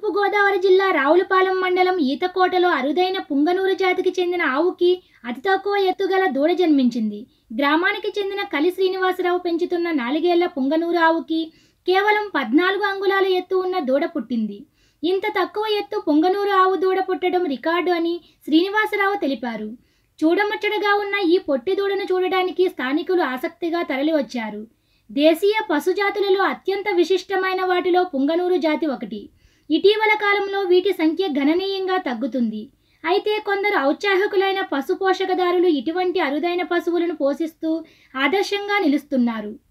తూర్పుగోదావరి జిల్లా రావులపాలెం మండలం ఈతకోటలో అరుదైన పుంగనూరు జాతికి చెందిన ఆవుకి అతి తక్కువ ఎత్తుగల దూడ జన్మించింది గ్రామానికి చెందిన కలి శ్రీనివాసరావు పెంచుతున్న నాలుగేళ్ల పుంగనూరు ఆవుకి కేవలం పద్నాలుగు అంగుళాల ఎత్తు ఉన్న దూడ పుట్టింది ఇంత తక్కువ ఎత్తు పొంగనూరు ఆవు దూడ పుట్టడం రికార్డు అని శ్రీనివాసరావు తెలిపారు చూడముచ్చటగా ఉన్న ఈ పొట్టి దూడను చూడడానికి స్థానికులు ఆసక్తిగా తరలివచ్చారు దేశీయ పశుజాతులలో అత్యంత విశిష్టమైన వాటిలో పుంగనూరు జాతి ఒకటి ఇటీవల కాలంలో వీటి సంఖ్య గణనీయంగా తగ్గుతుంది అయితే కొందరు ఔత్సాహికులైన పశు పోషకదారులు ఇటువంటి అరుదైన పశువులను పోషిస్తూ ఆదర్శంగా నిలుస్తున్నారు